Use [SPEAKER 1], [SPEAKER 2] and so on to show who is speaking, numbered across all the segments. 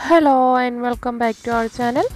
[SPEAKER 1] hello and welcome back to our channel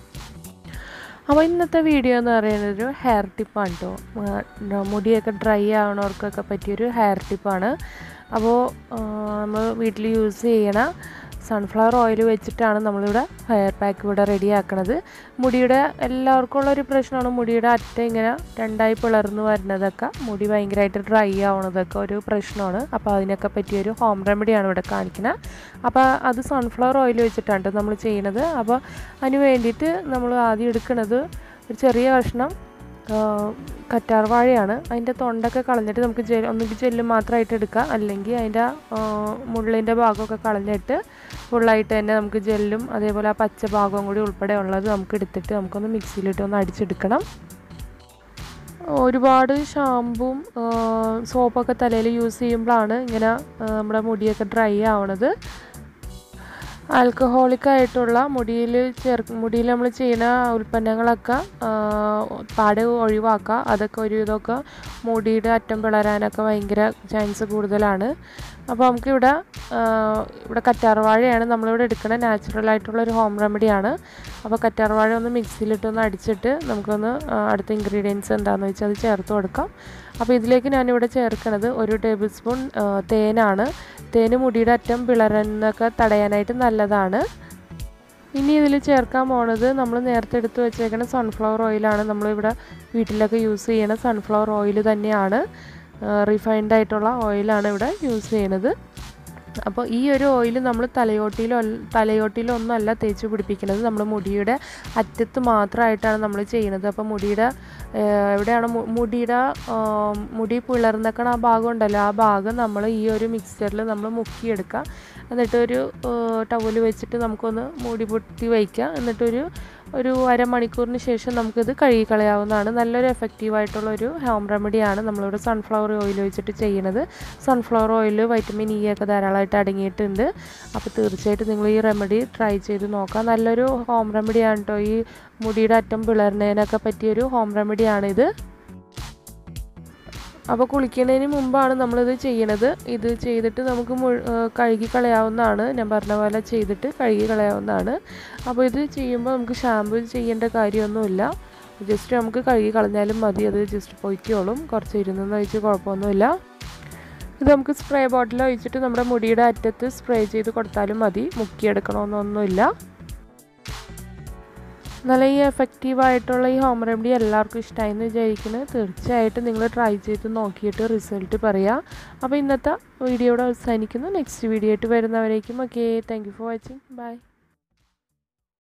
[SPEAKER 1] അപ്പോൾ ഇന്നത്തെ video എന്ന് പറയുന്നത് ഒരു ഹെയർ ടിപ്പാണ് കേട്ടോ മുടിയൊക്കെ ഡ്രൈ ആവണവർക്കൊക്കെ പറ്റിയൊരു ഹെയർ ടിപ്പാണ് അപ്പോൾ നമ്മൾ വീട്ടിൽ യൂസ് ചെയ്യണ സൺഫ്ലവർ ഓയിൽ വെച്ചിട്ടാണ് നമ്മളിവിടെ ഹെയർ പാക്ക് ഇവിടെ റെഡി ആക്കണത് മുടിയുടെ എല്ലാവർക്കും ഉള്ളൊരു പ്രശ്നമാണ് മുടിയുടെ അറ്റം ഇങ്ങനെ രണ്ടായി പിളർന്ന് വരുന്നതൊക്കെ മുടി ഭയങ്കരമായിട്ട് ഡ്രൈ ആവണതൊക്കെ ഒരു പ്രശ്നമാണ് അപ്പോൾ അതിനൊക്കെ പറ്റിയൊരു ഹോം റെമഡിയാണ് ഇവിടെ കാണിക്കുന്നത് അപ്പോൾ അത് സൺഫ്ലവർ ഓയിൽ വെച്ചിട്ടാണ് നമ്മൾ ചെയ്യണത് അപ്പോൾ അതിന് വേണ്ടിയിട്ട് നമ്മൾ ആദ്യം എടുക്കുന്നത് ഒരു ചെറിയ കഷ്ണം കറ്റാർ വാഴയാണ് അതിൻ്റെ തൊണ്ടൊക്കെ കളഞ്ഞിട്ട് നമുക്ക് ജെൽ ഒന്നുകിൽ ജെല്ല് മാത്രമായിട്ട് എടുക്കാം അല്ലെങ്കിൽ അതിൻ്റെ മുള്ളിൻ്റെ ഭാഗമൊക്കെ കളഞ്ഞിട്ട് ഫുള്ളായിട്ട് തന്നെ നമുക്ക് ജെല്ലും അതേപോലെ ആ പച്ച ഭാഗവും കൂടി ഉൾപ്പെടെ ഉള്ളത് നമുക്ക് എടുത്തിട്ട് നമുക്കൊന്ന് മിക്സിയിലിട്ട് ഒന്ന് അടിച്ചെടുക്കണം ഒരുപാട് ഷാമ്പും സോപ്പൊക്കെ തലയിൽ യൂസ് ചെയ്യുമ്പോഴാണ് ഇങ്ങനെ നമ്മുടെ മുടിയൊക്കെ ഡ്രൈ ആവണത് ആൽക്കഹോളിക് ആയിട്ടുള്ള മുടിയിൽ ചേർ മുടിയിൽ നമ്മൾ ചെയ്യുന്ന ഉൽപ്പന്നങ്ങളൊക്കെ പാടെ ഒഴിവാക്കുക അതൊക്കെ ഒരു ഇതൊക്കെ മുടിയുടെ അറ്റം പിളരാനൊക്കെ ഭയങ്കര ചാൻസ് കൂടുതലാണ് അപ്പോൾ നമുക്കിവിടെ ഇവിടെ കറ്റാർവാഴയാണ് നമ്മളിവിടെ എടുക്കുന്ന നാച്ചുറൽ ആയിട്ടുള്ള ഒരു ഹോം റെമഡിയാണ് അപ്പോൾ കറ്റാർവാഴ ഒന്ന് മിക്സിയിലിട്ടൊന്ന് അടിച്ചിട്ട് നമുക്കൊന്ന് അടുത്ത ഇൻഗ്രീഡിയൻസ് എന്താണെന്ന് വെച്ചാൽ അത് ചേർത്ത് കൊടുക്കാം അപ്പോൾ ഇതിലേക്ക് ഞാനിവിടെ ചേർക്കുന്നത് ഒരു ടേബിൾ സ്പൂൺ തേനാണ് തേന് മുടിയുടെ അറ്റം പിളരുന്നൊക്കെ തടയാനായിട്ട് നല്ലതാണ് ഇനി ഇതിൽ ചേർക്കാൻ പോണത് നമ്മൾ നേരത്തെ എടുത്ത് വെച്ചേക്കുന്ന സൺഫ്ലവർ ഓയിലാണ് നമ്മളിവിടെ വീട്ടിലൊക്കെ യൂസ് ചെയ്യണ സൺഫ്ലവർ ഓയിൽ തന്നെയാണ് റിഫൈൻഡ് ആയിട്ടുള്ള ഓയിലാണ് ഇവിടെ യൂസ് ചെയ്യണത് അപ്പോൾ ഈ ഒരു ഓയിൽ നമ്മൾ തലയോട്ടിയിലോ തലയോട്ടിയിലോ ഒന്നും അല്ല തേച്ച് പിടിപ്പിക്കുന്നത് നമ്മൾ മുടിയുടെ അറ്റത്ത് മാത്രമായിട്ടാണ് നമ്മൾ ചെയ്യുന്നത് അപ്പോൾ മുടിയുടെ എവിടെയാണ് മുടിയുടെ മുടി പിളർന്നക്കണ ആ ഭാഗം ഉണ്ടല്ലോ ആ ഭാഗം നമ്മൾ ഈ ഒരു മിക്സറിൽ നമ്മൾ മുക്കിയെടുക്കുക എന്നിട്ട് ഒരു ടവൽ വെച്ചിട്ട് നമുക്കൊന്ന് മൂടി പൊട്ടി വയ്ക്കുക എന്നിട്ടൊരു ഒരു അരമണിക്കൂറിന് ശേഷം നമുക്കിത് കഴുകി കളയാവുന്നതാണ് നല്ലൊരു എഫക്റ്റീവായിട്ടുള്ള ഒരു ഹോം റെമഡിയാണ് നമ്മളിവിടെ സൺഫ്ലവർ ഓയിൽ വെച്ചിട്ട് ചെയ്യുന്നത് സൺഫ്ലവർ ഓയിൽ വൈറ്റമിൻ ഇ ഒക്കെ ധാരാളമായിട്ട് അടങ്ങിയിട്ടുണ്ട് അപ്പോൾ തീർച്ചയായിട്ടും നിങ്ങൾ ഈ റെമഡി ട്രൈ ചെയ്ത് നോക്കാം നല്ലൊരു ഹോം റെമഡിയാണ് കേട്ടോ ഈ മുടിയുടെ അറ്റം പിളർന്നതിനൊക്കെ പറ്റിയൊരു ഹോം റെമഡിയാണിത് അപ്പോൾ കുളിക്കുന്നതിന് മുമ്പാണ് നമ്മളിത് ചെയ്യണത് ഇത് ചെയ്തിട്ട് നമുക്ക് കഴുകി കളയാവുന്നതാണ് ഞാൻ പറഞ്ഞ പോലെ ചെയ്തിട്ട് കഴുകി കളയാവുന്നതാണ് അപ്പോൾ ഇത് ചെയ്യുമ്പോൾ നമുക്ക് ഷാമ്പു ചെയ്യേണ്ട കാര്യമൊന്നുമില്ല ജസ്റ്റ് നമുക്ക് കഴുകി കളഞ്ഞാലും മതി അത് ജസ്റ്റ് പൊയ്ക്കോളും കുറച്ച് ഇരുന്നെന്ന് വെച്ച് കുഴപ്പമൊന്നുമില്ല ഇത് നമുക്ക് സ്പ്രേ ബോട്ടിൽ ഒഴിച്ചിട്ട് നമ്മുടെ മുടിയുടെ അറ്റത്ത് സ്പ്രേ ചെയ്ത് കൊടുത്താലും മതി മുക്കിയെടുക്കണമെന്നൊന്നുമില്ല നല്ല ഈ എഫക്റ്റീവായിട്ടുള്ള ഈ ഹോം റെമഡി എല്ലാവർക്കും ഇഷ്ടമായി എന്ന് വിചാരിക്കുന്നത് തീർച്ചയായിട്ടും നിങ്ങൾ ട്രൈ ചെയ്ത് നോക്കിയിട്ട് റിസൾട്ട് പറയുക അപ്പോൾ ഇന്നത്തെ വീഡിയോ ഇവിടെ അവസാനിക്കുന്നു നെക്സ്റ്റ് വീഡിയോ ആയിട്ട് വരുന്നവരേക്കും okay thank for watching by